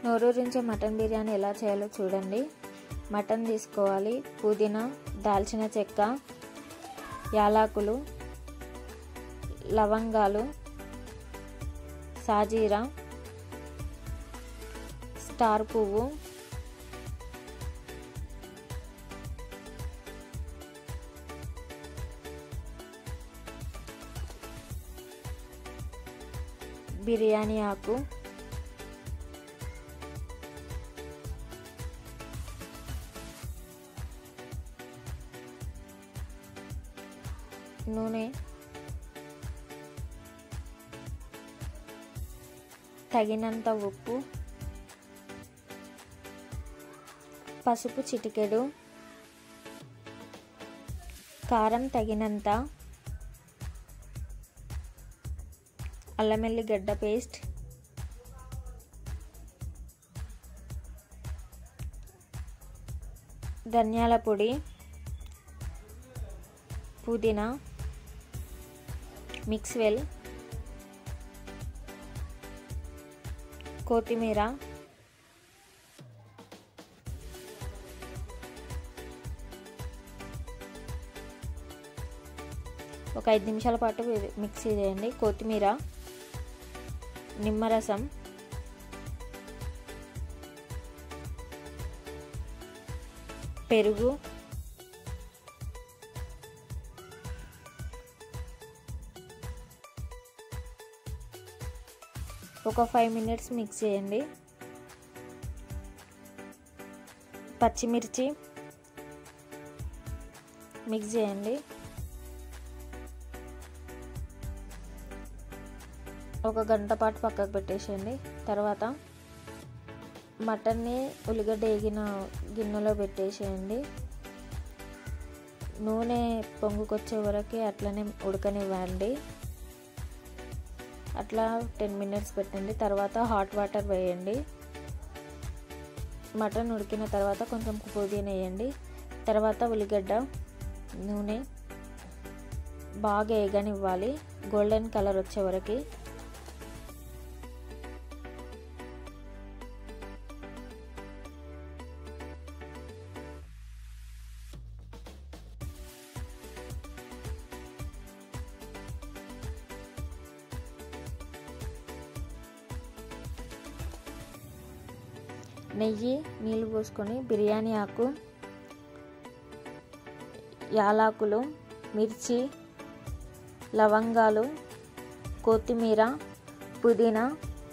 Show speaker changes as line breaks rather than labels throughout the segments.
నోరూరించే mutton biryani ఎలా చేయాలో చూడండి మటన్ తీసుకోవాలి పుదీనా దాల్చిన చెక్క యాలకులు లవంగాలు సాజీరా స్టార్ పువ్వు బిర్యానీ ఆకు నూనె తగినంత ఉప్పు పసుపు చిటికెడు కారం తగినంత అల్లం గడ్డ పేస్ట్ ధనియాల పొడి పుదీనా మిక్స్ వెల్ కొత్తిమీర ఒక ఐదు నిమిషాల పాటు మిక్సీ చేయండి కొత్తిమీర నిమ్మరసం పెరుగు ఒక ఫైవ్ మినిట్స్ మిక్స్ చేయండి పచ్చిమిర్చి మిక్స్ చేయండి ఒక గంట పాటు పక్కకు పెట్టేసేయండి తర్వాత మటన్ని ఉల్లిగడ్డ వేగిన గిన్నెలో పెట్టేసేయండి నూనె పొంగుకొచ్చే వరకు అట్లనే ఉడకనివ్వండి అట్లా టెన్ మినిట్స్ పెట్టండి తర్వాత హాట్ వాటర్ వేయండి మటన్ ఉడికిన తర్వాత కొంచెం పుదీనా వేయండి తర్వాత ఉల్లిగడ్డ నూనె బాగా వేగనివ్వాలి గోల్డెన్ కలర్ వచ్చే వరకు నెయ్యి నీళ్ళు పోసుకొని బిర్యానీ ఆకు యాలకులు మిర్చి లవంగాలు కొత్తిమీర పుదీనా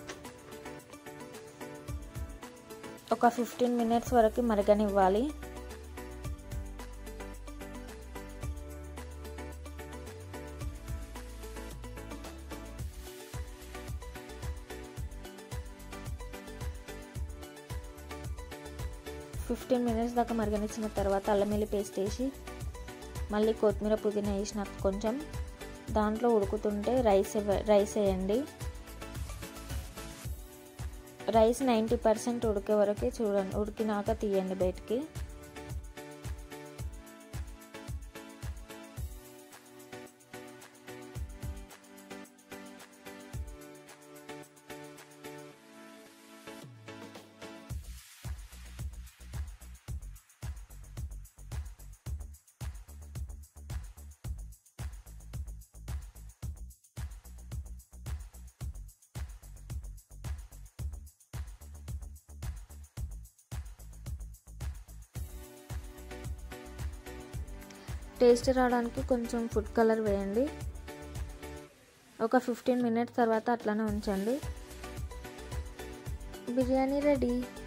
ఒక ఫిఫ్టీన్ మినిట్స్ వరకు మరగనివ్వాలి ఫిఫ్టీన్ మినిట్స్ దాకా మరగనిచ్చిన తర్వాత అల్లం వెల్లి పేస్ట్ వేసి మళ్ళీ కొత్తిమీర పుదీనా వేసినాక కొంచెం దాంట్లో ఉడుకుతుంటే రైస్ రైస్ వేయండి రైస్ నైంటీ పర్సెంట్ ఉడికే వరకే చూడండి ఉడికినాక తీయండి బయటికి టేస్ట్ రావడానికి కొంచెం ఫుడ్ కలర్ వేయండి ఒక ఫిఫ్టీన్ మినిట్స్ తర్వాత అట్లనే ఉంచండి బిర్యానీ రెడీ